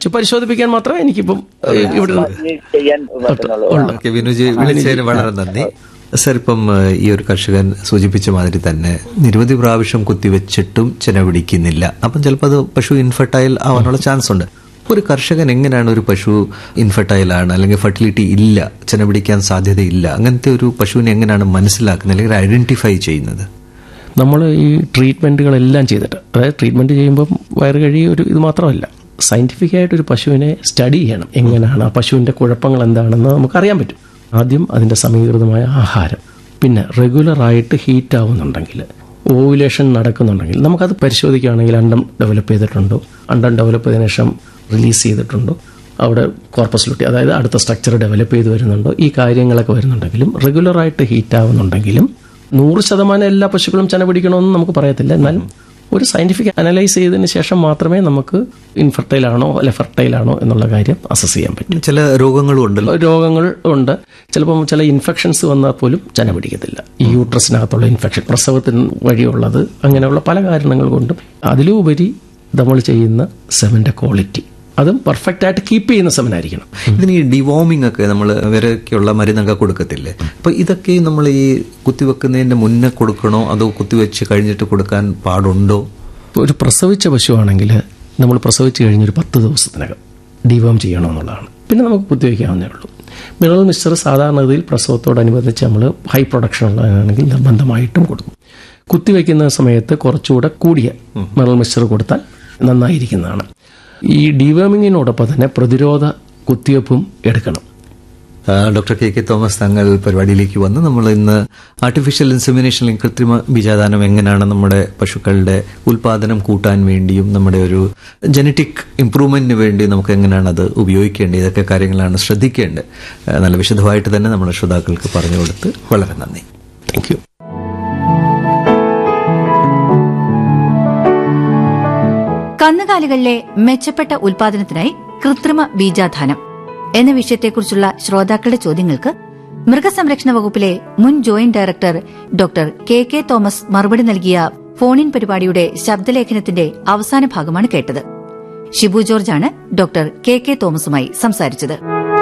വെച്ച് പരിശോധിപ്പിക്കാൻ മാത്രമേ എനിക്കിപ്പം ഏഹ്, ഇവിടെ ഇനി ചെയ്യാൻ പറ്റുന്നുള്ളൂ ഓക്കെ വിനുജി വിളിച്ചതിന് വളരെ നന്ദി സർ ഇപ്പം ഏഹ്, ഈ ഒരു കർഷകൻ സൂചിപ്പിച്ച മാതിരി തന്നെ നിരവധി പ്രാവശ്യം കുത്തിവെച്ചിട്ടും ചെന പിടിക്കുന്നില്ല അപ്പം ചിലപ്പോൾ അത് പശു ഇൻഫെർട്ടൈൽ ആവാനുള്ള ചാൻസ് ഉണ്ട് ഒരു കർഷകൻ എങ്ങനെയാണ് ഒരു പശു ഇൻഫെർട്ടൈൽ ആണ് അല്ലെങ്കിൽ ഫെർട്ടിലിറ്റി ഇല്ല ചെന പിടിക്കാൻ സാധ്യതയില്ല അങ്ങനത്തെ ഒരു പശുവിനെ എങ്ങനെയാണ് മനസ്സിലാക്കുന്നത് അല്ലെങ്കിൽ ഐഡന്റിഫൈ ചെയ്യുന്നത് നമ്മൾ ഈ ട്രീറ്റ്മെൻറ്റുകളെല്ലാം ചെയ്തിട്ട് അതായത് ട്രീറ്റ്മെൻറ്റ് ചെയ്യുമ്പം വയറ് കഴി ഒരു ഇത് മാത്രമല്ല സയൻറ്റിഫിക് ആയിട്ട് ഒരു പശുവിനെ സ്റ്റഡി ചെയ്യണം എങ്ങനെയാണ് ആ പശുവിൻ്റെ കുഴപ്പങ്ങൾ എന്താണെന്ന് നമുക്കറിയാൻ പറ്റും ആദ്യം അതിൻ്റെ സമീകൃതമായ ആഹാരം പിന്നെ റെഗുലറായിട്ട് ഹീറ്റ് ആവുന്നുണ്ടെങ്കിൽ ഓവുലേഷൻ നടക്കുന്നുണ്ടെങ്കിൽ നമുക്കത് പരിശോധിക്കുകയാണെങ്കിൽ അണ്ടം ഡെവലപ്പ് ചെയ്തിട്ടുണ്ടോ അണ്ടം ഡെവലപ്പ് ചെയ്തതിനു ശേഷം റിലീസ് ചെയ്തിട്ടുണ്ടോ അവിടെ കോർപ്പസ് ലുട്ടി അതായത് അടുത്ത സ്ട്രക്ചർ ഡെവലപ്പ് ചെയ്ത് വരുന്നുണ്ടോ ഈ കാര്യങ്ങളൊക്കെ വരുന്നുണ്ടെങ്കിലും റെഗുലറായിട്ട് ഹീറ്റ് ആവുന്നുണ്ടെങ്കിലും നൂറ് ശതമാനം എല്ലാ പശുക്കളും ചന പിടിക്കണമെന്ന് നമുക്ക് പറയത്തില്ല എന്നാൽ ഒരു സയന്റിഫിക് അനലൈസ് ചെയ്തതിന് ശേഷം മാത്രമേ നമുക്ക് ഇൻഫെർട്ടൈൽ ആണോ അല്ലെ ഫെർട്ടൈൽ ആണോ എന്നുള്ള കാര്യം അസസ് ചെയ്യാൻ പറ്റും ചില രോഗങ്ങളും ഉണ്ടല്ലോ രോഗങ്ങൾ ഉണ്ട് ചിലപ്പം ചില ഇൻഫെക്ഷൻസ് വന്നാൽ പോലും ചന പിടിക്കത്തില്ല ഈ യൂട്രസിനകത്തുള്ള ഇൻഫെക്ഷൻ പ്രസവത്തിന് വഴിയുള്ളത് അങ്ങനെയുള്ള പല കാരണങ്ങൾ കൊണ്ടും അതിലുപരി നമ്മൾ ചെയ്യുന്ന സെമന്റെ ക്വാളിറ്റി അതും പെർഫെക്റ്റ് ആയിട്ട് കീപ്പ് ചെയ്യുന്ന സെമനായിരിക്കണം ഇതിന് ഈ ഡിവോമിംഗ് ഒക്കെ നമ്മൾ വിരയ്ക്കുള്ള മരുന്നൊക്കെ കൊടുക്കത്തില്ലേ അപ്പൊ ഇതൊക്കെ നമ്മൾ ഈ കുത്തിവെക്കുന്നതിന്റെ മുന്നേ കൊടുക്കണോ അതോ കുത്തിവെച്ച് കഴിഞ്ഞിട്ട് കൊടുക്കാൻ പാടുണ്ടോ ഒരു പ്രസവിച്ച പശുവാണെങ്കിൽ നമ്മൾ പ്രസവിച്ച് കഴിഞ്ഞൊരു പത്ത് ദിവസത്തിനകം ഡിവോം ചെയ്യണമെന്നുള്ളതാണ് പിന്നെ നമുക്ക് കുത്തിവെക്കാവുന്നേ ഉള്ളൂ മിനറൽ മിക്സ്ചർ സാധാരണഗതിയിൽ പ്രസവത്തോടനുബന്ധിച്ച് നമ്മൾ ഹൈ പ്രൊഡക്ഷൻ ഉള്ളതാണെങ്കിൽ നിർബന്ധമായിട്ടും കൊടുക്കും കുത്തിവെക്കുന്ന സമയത്ത് കുറച്ചുകൂടെ കൂടിയ മിനറൽ മിക്സ്ചർ കൊടുത്താൽ നന്നായിരിക്കുന്നതാണ് ഈ ഡിവേമിങ്ങിനോടൊപ്പം തന്നെ പ്രതിരോധ കുത്തിവെപ്പും എടുക്കണം ആ, ഡോക്ടർ കെ കെ തോമസ് തങ്ങൾ പരിപാടിയിലേക്ക് വന്ന് നമ്മൾ ഇന്ന് ആർട്ടിഫിഷ്യൽ ഇൻസെമിനേഷൻ കൃത്രിമ ബീജാദാനം എങ്ങനെയാണ് നമ്മുടെ പശുക്കളുടെ ഉൽപാദനം കൂട്ടാൻ വേണ്ടിയും നമ്മുടെ ഒരു ജനറ്റിക് ഇംപ്രൂവ്മെന്റിന് വേണ്ടി നമുക്ക് എങ്ങനെയാണ് അത് ഉപയോഗിക്കേണ്ടത് ഇതൊക്കെ കാര്യങ്ങളാണ് ശ്രദ്ധിക്കേണ്ടത് ആ, നല്ല വിശദമായിട്ട് തന്നെ നമ്മുടെ ശ്രോതാക്കൾക്ക് പറഞ്ഞു കൊടുത്ത് വളരെ നന്ദി താങ്ക് യു കന്നുകാലികളിലെ മെച്ചപ്പെട്ട ഉൽപാദനത്തിനായി കൃത്രിമ ബീജാധാനം എന്ന വിഷയത്തെക്കുറിച്ചുള്ള ശ്രോതാക്കളുടെ ചോദ്യങ്ങൾക്ക് മൃഗസംരക്ഷണ വകുപ്പിലെ മുൻ joint director doctor K K Thomas മറുപടി നൽകിയ ഫോണിൻ പരിപാടിയുടെ ശബ്ദലേഖനത്തിന്റെ അവസാന ഭാഗമാണ് കേട്ടത് ഷിബു ജോർജാണ് ഡോക്ടർ കെ കെ തോമസുമായി സംസാരിച്ചത്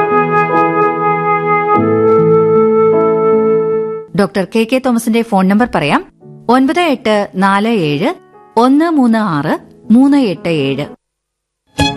ഡോക്ടർ കെ കെ തോമസിന്റെ ഫോൺ നമ്പർ പറയാം ഒൻപത് എട്ട് നാല് ഏഴ് ഒന്ന് മൂന്ന് ആറ് മൂന്ന് എട്ട് ഏഴ്